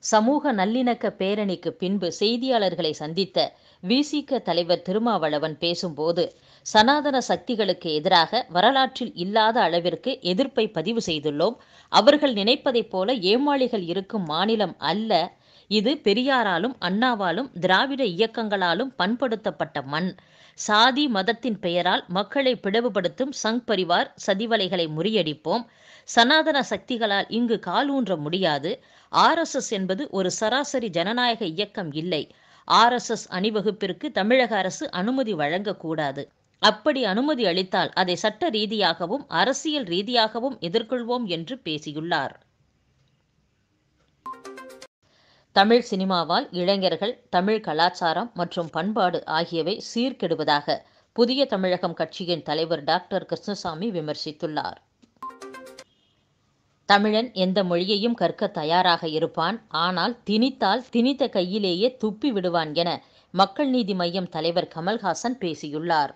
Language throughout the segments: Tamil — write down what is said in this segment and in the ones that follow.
சமூக நல்லிணக்க பேரணிக்கு பின்பு செய்தியாளர்களை சந்தித்த விசிக தலைவர் திருமாவளவன் பேசும்போது சனாதன சக்திகளுக்கு எதிராக வரலாற்றில் இல்லாத அளவிற்கு எதிர்ப்பை பதிவு செய்துள்ளோம் அவர்கள் நினைப்பதைப் போல ஏமாளிகள் இருக்கும் மாநிலம் அல்ல இது பெரியாராலும் அண்ணாவாலும் திராவிட இயக்கங்களாலும் பண்படுத்தப்பட்ட மண் சாதி மதத்தின் பெயரால் மக்களை பிளவுபடுத்தும் சங் பரிவார் சதிவலைகளை முறியடிப்போம் சனாதன சக்திகளால் இங்கு காலூன்ற முடியாது ஆர்எஸ்எஸ் என்பது ஒரு சராசரி ஜனநாயக இயக்கம் இல்லை ஆர்எஸ்எஸ் அணிவகுப்பிற்கு தமிழக அரசு அனுமதி வழங்கக்கூடாது அப்படி அனுமதி அளித்தால் அதை சட்ட ரீதியாகவும் அரசியல் ரீதியாகவும் எதிர்கொள்வோம் என்று பேசியுள்ளார் தமிழ் சினிமாவால் இளைஞர்கள் தமிழ் கலாச்சாரம் மற்றும் பண்பாடு ஆகியவை சீர்கெடுவதாக புதிய தமிழகம் கட்சியின் தலைவர் டாக்டர் கிருஷ்ணசாமி விமர்சித்துள்ளார் தமிழன் எந்த மொழியையும் கற்க தயாராக இருப்பான் ஆனால் திணித்தால் திணித்த கையிலேயே துப்பி விடுவான் என மக்கள் நீதி மய்யம் தலைவர் கமல்ஹாசன் பேசியுள்ளார்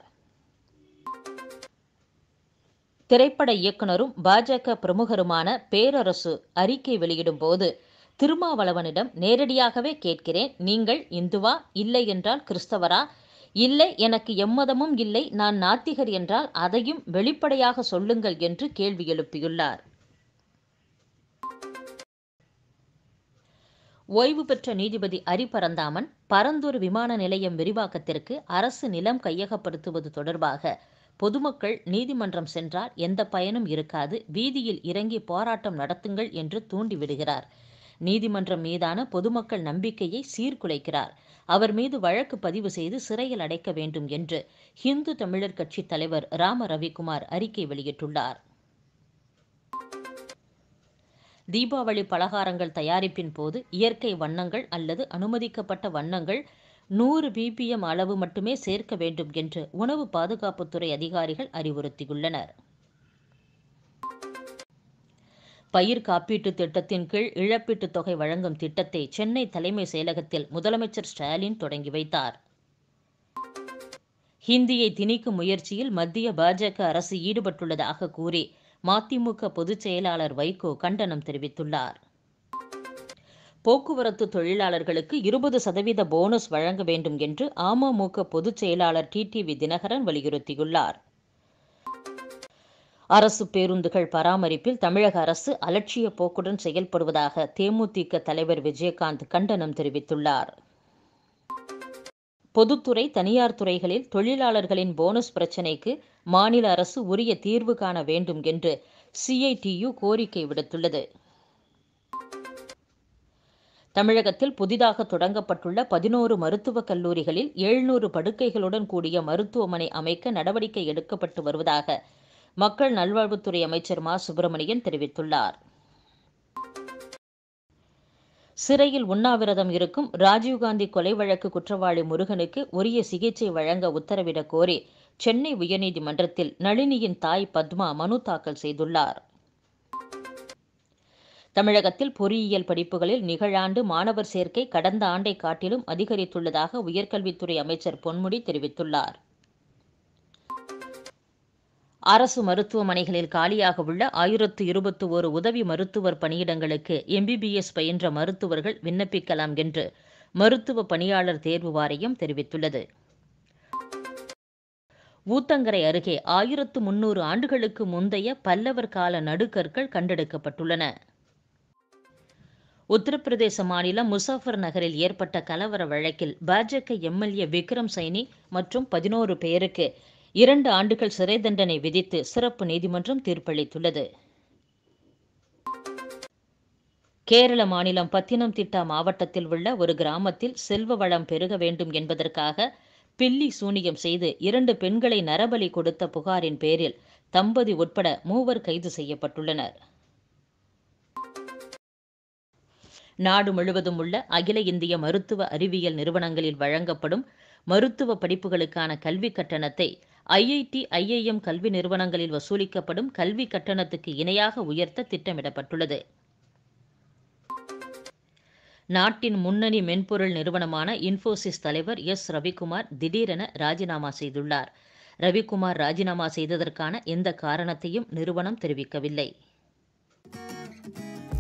திரைப்பட இயக்குனரும் பாஜக பிரமுகருமான பேரரசு அறிக்கை வெளியிடும் போது திருமாவளவனிடம் நேரடியாகவே கேட்கிறேன் நீங்கள் இந்துவா இல்லை என்றால் கிறிஸ்தவரா இல்லை எனக்கு எம்மதமும் இல்லை நான் நாத்திகர் என்றால் அதையும் வெளிப்படையாக சொல்லுங்கள் என்று கேள்வி எழுப்பியுள்ளார் ஓய்வு பெற்ற நீதிபதி அரிபரந்தாமன் பரந்தூர் விமான நிலையம் விரிவாக்கத்திற்கு அரசு நிலம் கையகப்படுத்துவது தொடர்பாக பொதுமக்கள் நீதிமன்றம் சென்றால் எந்த பயனும் இருக்காது வீதியில் இறங்கி போராட்டம் நடத்துங்கள் என்று தூண்டிவிடுகிறார் நீதிமன்றம் மீதான பொதுமக்கள் நம்பிக்கையை சீர்குலைக்கிறார் அவர் மீது வழக்கு பதிவு செய்து சிறையில் அடைக்க வேண்டும் என்று இந்து தமிழர் கட்சி தலைவர் ராம ரவிக்குமார் அறிக்கை வெளியிட்டுள்ளார் தீபாவளி பலகாரங்கள் தயாரிப்பின் போது இயற்கை வண்ணங்கள் அல்லது அனுமதிக்கப்பட்ட வண்ணங்கள் நூறு பிபிஎம் அளவு மட்டுமே சேர்க்க வேண்டும் என்று உணவு பாதுகாப்புத்துறை அதிகாரிகள் அறிவுறுத்தியுள்ளனர் பயிர் காப்பீட்டு திட்டத்தின் கீழ் இழப்பீட்டுத் தொகை வழங்கும் திட்டத்தை சென்னை தலைமை செயலகத்தில் முதலமைச்சர் ஸ்டாலின் தொடங்கி வைத்தார் ஹிந்தியை திணிக்கும் முயற்சியில் மத்திய பாஜக அரசு ஈடுபட்டுள்ளதாக கூறி மதிமுக பொதுச் செயலாளர் வைகோ கண்டனம் தெரிவித்துள்ளார் போக்குவரத்து தொழிலாளர்களுக்கு இருபது சதவீத போனஸ் வழங்க வேண்டும் என்று அமமுக பொதுச் செயலாளர் டிடிவி தினகரன் வலியுறுத்தியுள்ளார் அரசு பேருந்துகள் பராமரிப்பில் தமிழக அரசு அலட்சிய போக்குடன் செயல்படுவதாக தேமுதிக தலைவர் விஜயகாந்த் கண்டனம் தெரிவித்துள்ளார் பொதுத்துறை தனியார் துறைகளில் தொழிலாளர்களின் போனஸ் பிரச்சினைக்கு மாநில அரசு உரிய தீர்வு காண வேண்டும் என்று சிஐடியு கோரிக்கை விடுத்துள்ளது தமிழகத்தில் புதிதாக தொடங்கப்பட்டுள்ள பதினோரு மருத்துவக் கல்லூரிகளில் எழுநூறு படுக்கைகளுடன் கூடிய மருத்துவமனை அமைக்க நடவடிக்கை எடுக்கப்பட்டு வருவதாக மக்கள் நல்வாழ்வுத்துறை அமைச்சர் மா சுப்பிரமணியன் தெரிவித்துள்ளார் சிறையில் உண்ணாவிரதம் இருக்கும் ராஜீவ்காந்தி கொலை வழக்கு குற்றவாளி முருகனுக்கு உரிய சிகிச்சை வழங்க உத்தரவிடக் கோரி சென்னை உயர்நீதிமன்றத்தில் நளினியின் தாய் பத்மா மனு தாக்கல் செய்துள்ளார் தமிழகத்தில் பொறியியல் படிப்புகளில் நிகழாண்டு மாணவர் சேர்க்கை கடந்த ஆண்டை காட்டிலும் அதிகரித்துள்ளதாக உயர்கல்வித்துறை அமைச்சர் பொன்முடி தெரிவித்துள்ளார் அரசு மருத்துவமனைகளில் காலியாக உள்ள ஆயிரத்து இருபத்தி ஓரு உதவி மருத்துவர் பணியிடங்களுக்கு எம்பிபிஎஸ் பயின்ற மருத்துவர்கள் விண்ணப்பிக்கலாம் என்று மருத்துவ பணியாளர் தேர்வு வாரியம் தெரிவித்துள்ளது ஊத்தங்கரை அருகே ஆயிரத்து முன்னூறு ஆண்டுகளுக்கு முந்தைய பல்லவர் கால நடுக்கற்கள் கண்டெடுக்கப்பட்டுள்ளன உத்தரப்பிரதேச மாநிலம் முசாஃபர் நகரில் ஏற்பட்ட கலவர வழக்கில் பாஜக எம்எல்ஏ விக்ரம் சைனி மற்றும் பதினோரு பேருக்கு இரண்டு ஆண்டுகள் சிறை தண்டனை விதித்து சிறப்பு நீதிமன்றம் தீர்ப்பளித்துள்ளது கேரள மாநிலம் பத்தினம்திட்டா மாவட்டத்தில் உள்ள ஒரு கிராமத்தில் செல்வ வளம் பெருக வேண்டும் என்பதற்காக பில்லி சூனியம் செய்து இரண்டு பெண்களை நரபலி கொடுத்த புகாரின் பேரில் தம்பதி உட்பட மூவர் கைது செய்யப்பட்டுள்ளனர் நாடு முழுவதும் உள்ள அகில இந்திய மருத்துவ அறிவியல் நிறுவனங்களில் வழங்கப்படும் மருத்துவ படிப்புகளுக்கான கல்வி கட்டணத்தை ஐஐடி ஐஐஎம் கல்வி நிறுவனங்களில் வசூலிக்கப்படும் கல்வி கட்டணத்துக்கு இணையாக உயர்த்த திட்டமிடப்பட்டுள்ளது நாட்டின் முன்னணி மென்பொருள் நிறுவனமான இன்ஃபோசிஸ் தலைவர் எஸ் ரவிக்குமார் திடீரென ராஜினாமா செய்துள்ளார் ரவிக்குமார் ராஜினாமா செய்ததற்கான எந்த காரணத்தையும் நிறுவனம் தெரிவிக்கவில்லை